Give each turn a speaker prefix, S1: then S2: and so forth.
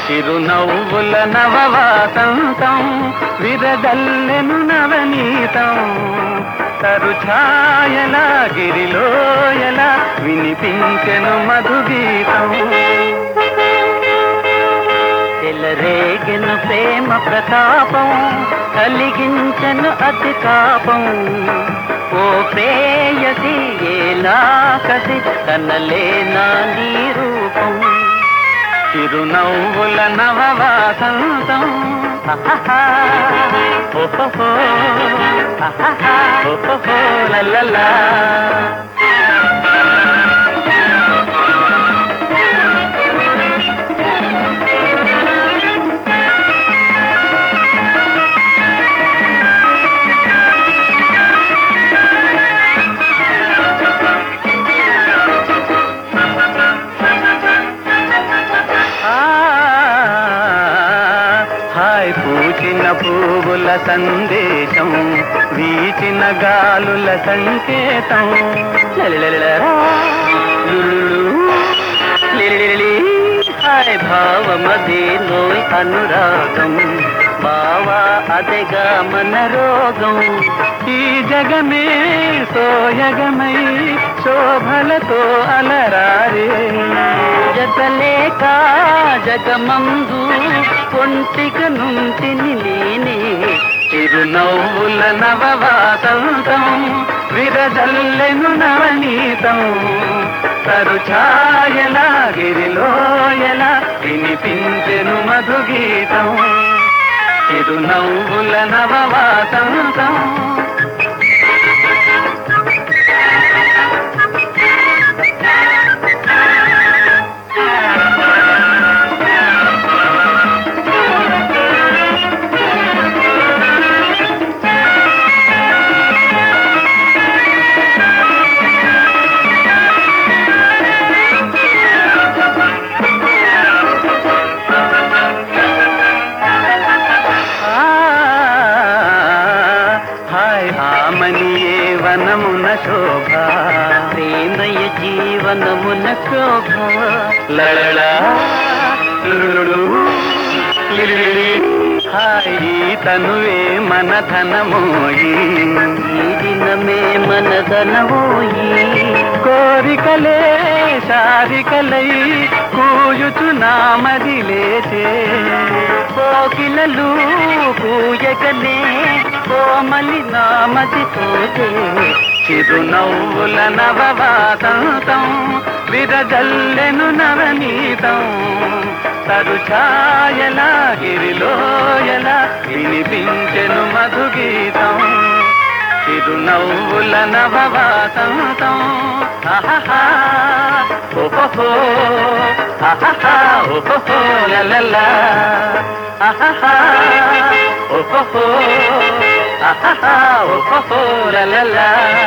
S1: చిరునవ్వుల నవవాసంతం విరదల్లెను నవనీతం తరుఛాయల గిరిలోయల వినిపించెను మధుగీతం చెలరేగెను ప్రేమ ప్రతాపం కలిగించను అతి తాపం ఓ ప్రేయసి ఏలా కసి కనలేనా నీ రూపం చిరునవ్వుల నవవాసంతం అహహా, ఓహోహో, అహహా, ఓహోహో, లలలా. ఆ, హాయ్ పూచిన పువ్వుల సందేశం వీచిన గాలుల సంకేతం లలిలలిలరా, లులులు, లిలిలిలి. హాయ్ భావమదే నోయ్ అనురాగం బావా అదెగా మన రోగం ఈ జగమే సోయగమై శోభలతో అలరారే జతలేక జగమందు ఒంటిక నుంటిని నేనే చిరునవ్వుల నవవాసంతం విరజల్లెను నవనీతం తరుఛాయల గిరిలోయల వినిపించెను మధుగీతం చిరునవ్వుల నవవాసంతం ఆ, హాయ్ ఆమనియే వనమున శోభ ప్రేమయ జీవనమున శోభ లళళ లులులు, లిలిలిలి. హాయ్ ఈ తనువే మన ధనమోయి ఈ దినమే మన ధనమోయి కోరికలే శారికలై కూయుచు నామది లేచే కోకిలలు కూయకనే కోమలి నామది తోచే చిరునవ్వుల నవవాసంతం విరజల్లెను నవనీతం తరుఛాయల గిరిలోయల వినిపించెను మధుగీతం చిరునవ్వుల నవవాసంతం ఆహా ఓహో ఆహా ఓహో లలలా ఆహా ఓహో ఆహా ఓహో లలలా